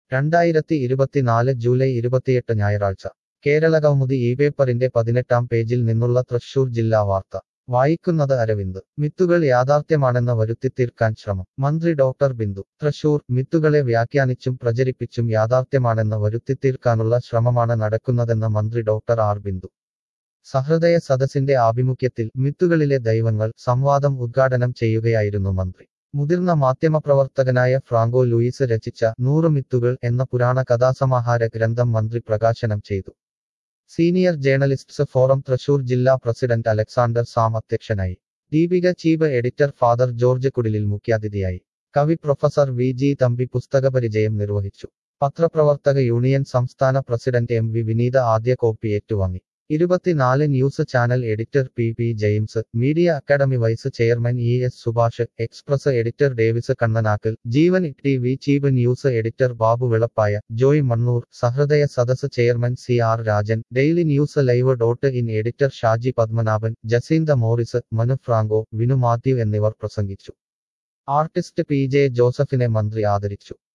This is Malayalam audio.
രണ്ടായിരത്തി ഇരുപത്തിനാല് ജൂലൈ ഇരുപത്തിയെട്ട് ഞായറാഴ്ച കേരള കൗമുദി ഈ പേപ്പറിന്റെ പതിനെട്ടാം പേജിൽ നിന്നുള്ള തൃശൂർ ജില്ലാ വാർത്ത വായിക്കുന്നത് അരവിന്ദ് മിത്തുകൾ യാഥാർത്ഥ്യമാണെന്ന് വരുത്തിത്തീർക്കാൻ ശ്രമം മന്ത്രി ഡോക്ടർ ബിന്ദു തൃശൂർ മിത്തുകളെ വ്യാഖ്യാനിച്ചും പ്രചരിപ്പിച്ചും യാഥാർത്ഥ്യമാണെന്ന് വരുത്തിത്തീർക്കാനുള്ള ശ്രമമാണ് നടക്കുന്നതെന്ന് മന്ത്രി ഡോക്ടർ ആർ ബിന്ദു സഹൃദയ സദസ്സിന്റെ ആഭിമുഖ്യത്തിൽ മിത്തുകളിലെ ദൈവങ്ങൾ സംവാദം ഉദ്ഘാടനം ചെയ്യുകയായിരുന്നു മന്ത്രി മുതിർന്ന മാധ്യമപ്രവർത്തകനായ ഫ്രാങ്കോ ലൂയിസ് രചിച്ച നൂറ് മിത്തുകൾ എന്ന പുരാണ കഥാസമാഹാര ഗ്രന്ഥം മന്ത്രി പ്രകാശനം ചെയ്തു സീനിയർ ജേർണലിസ്റ്റ്സ് ഫോറം തൃശൂർ ജില്ലാ പ്രസിഡന്റ് അലക്സാണ്ടർ സാം അധ്യക്ഷനായി Deepika chief editor father George Kudilil മുഖ്യാതിഥിയായി കവി പ്രൊഫസർ വി ജി തമ്പി പുസ്തകപരിചയം നിർവഹിച്ചു പത്രപ്രവർത്തക യൂണിയൻ സംസ്ഥാന പ്രസിഡന്റ് എം വി വിനീത ആദ്യ കോപ്പി ഏറ്റുവാങ്ങി ഇരുപത്തിനാല് news channel editor P P James media academy vice chairman E S Subhash Express editor Davis Kannanakkal Jeevan T V chief news editor Babu Velappaya Joy Mannur Sahrudaya Sadas chairman C R Rajan daily news live dot in editor Shaji Padmanabhan Jacintha Morris Manu Franco Vinu Mathew എന്നിവർ പ്രസംഗിച്ചു ആർട്ടിസ്റ്റ് പി ജെ ജോസഫിനെ മന്ത്രി ആദരിച്ചു